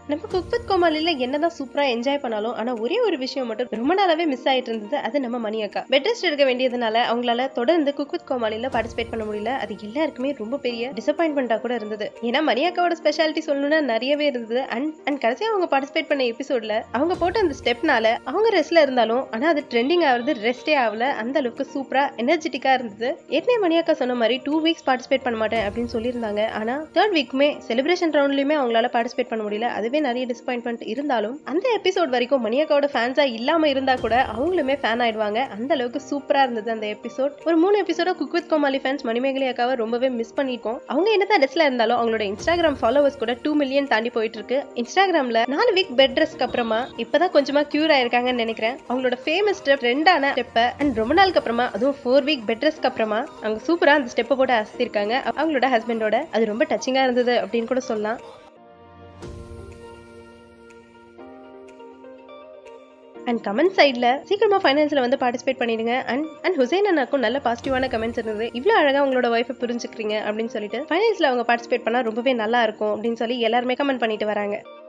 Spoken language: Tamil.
நம்ம குக் வித் கோமாளில என்னதான் சூப்பரா என்ஜாய் பண்ணாலும் ஆனா ஒரே ஒரு விஷயம் மட்டும் ரொம்ப நாளாவே மிஸ் ஆயிட்டு இருந்தது அது நம்ம மணி அக்கா பெட் ரெஸ்ட் எடுக்க வேண்டியதுனால அவங்களால தொடர்ந்து குக் வித் கோமாளில பார்ட்டிசிபேட் பண்ண முடியல அது எல்லாருக்குமே ரொம்ப பெரிய டிசப்பாயின்மெண்டா கூட இருந்தது ஏன்னா மணி அக்காவோட ஸ்பெஷாலிட்டி சொல்லணும்னா நிறையவே இருந்தது அண்ட் அண்ட் கடைசியா அவங்க பார்ட்டிசிபேட் பண்ண எபிசோட்ல அவங்க போட்ட அந்த ஸ்டெப்னால அவங்க ரெஸ்ட்ல இருந்தாலும் ஆனா அது ட்ரெண்டிங் ஆகுறது ரெஸ்டே ஆகல அந்த அளவுக்கு சூப்பரா எனர்ஜெட்டிக்கா இருந்தது ஏற்கனவே மணியாக்கா சொன்ன மாதிரி டூ வீக்ஸ் பார்ட்டிசிபேட் பண்ண மாட்டேன் அப்படின்னு சொல்லியிருந்தாங்க ஆனா தேர்ட் வீக்குமே செலிப்ரேஷன் ரவுண்ட்லயுமே அவங்களால பார்ட்டிசிபேட் பண்ண முடியல அதுவே நிறைய டிசப்பாயின்மெண்ட் இருந்தாலும் அந்த எபிசோட் வரைக்கும் மணியாக்காவோட ஃபேன்ஸா இல்லாம இருந்தா கூட அவங்களுமே ஃபேன் ஆயிடுவாங்க அந்த அளவுக்கு சூப்பரா இருந்தது அந்த எபிசோட் ஒரு மூணு எபிசோட cook with Comali fans Manimegalai அக்காவை ரொம்பவே மிஸ் பண்ணிருக்கோம் அவங்க என்னதான் ரெஸ்ட்ல இருந்தாலும் அவங்களோட இன்ஸ்டாகிராம் ஃபாலோவர்ஸ் கூட டூ மில்லியன் தாண்டி போயிட்டு இருக்கு இன்ஸ்டாகிராம்ல நாலு வீக் பெட் ரெஸ்ட்க்கு அப்புறமா இப்பதான் கொஞ்சமா கியூர் ஆயிருக்காங்கன்னு நினைக்கிறேன் அவங்களோட ஃபேமஸ் ஸ்டெப் ரெண்டான ஸ்டெப்பை அண்ட் ரொம்ப நாளுக்கு அப்புறமா அதுவும் ஃபோர் வீக் பெட் ரெஸ்ட்க்கு அப்புறமா அவங்க சூப்பரா அந்த ஸ்டெப்பை போட்டு அசத்திருக்காங்க அவங்களோட ஹஸ்பண்டோட அது ரொம்ப டச்சிங்கா இருந்தது அப்படின்னு கூட சொல்லலாம் அண்ட் கமெண்ட் சைடில் சீக்கிரமா ஃபைனல்ஸில் வந்து பார்ட்டிசிபேட் பண்ணிடுங்க அண்ட் அண்ட் ஹுசைன் அண்ணாக்கும் நல்ல பாசிட்டிவான கமெண்ட்ஸ் இருந்தது இவ்வளோ அழகாக உங்களோட ஒய்ஃபை புரிஞ்சுக்கிறீங்க அப்படின்னு சொல்லிட்டு ஃபைனல்ஸில் அவங்க பார்ட்டிசிபேட் பண்ணால் ரொம்பவே நல்லா இருக்கும் அப்படின்னு சொல்லி எல்லாருமே கமெண்ட் பண்ணிட்டு வராங்க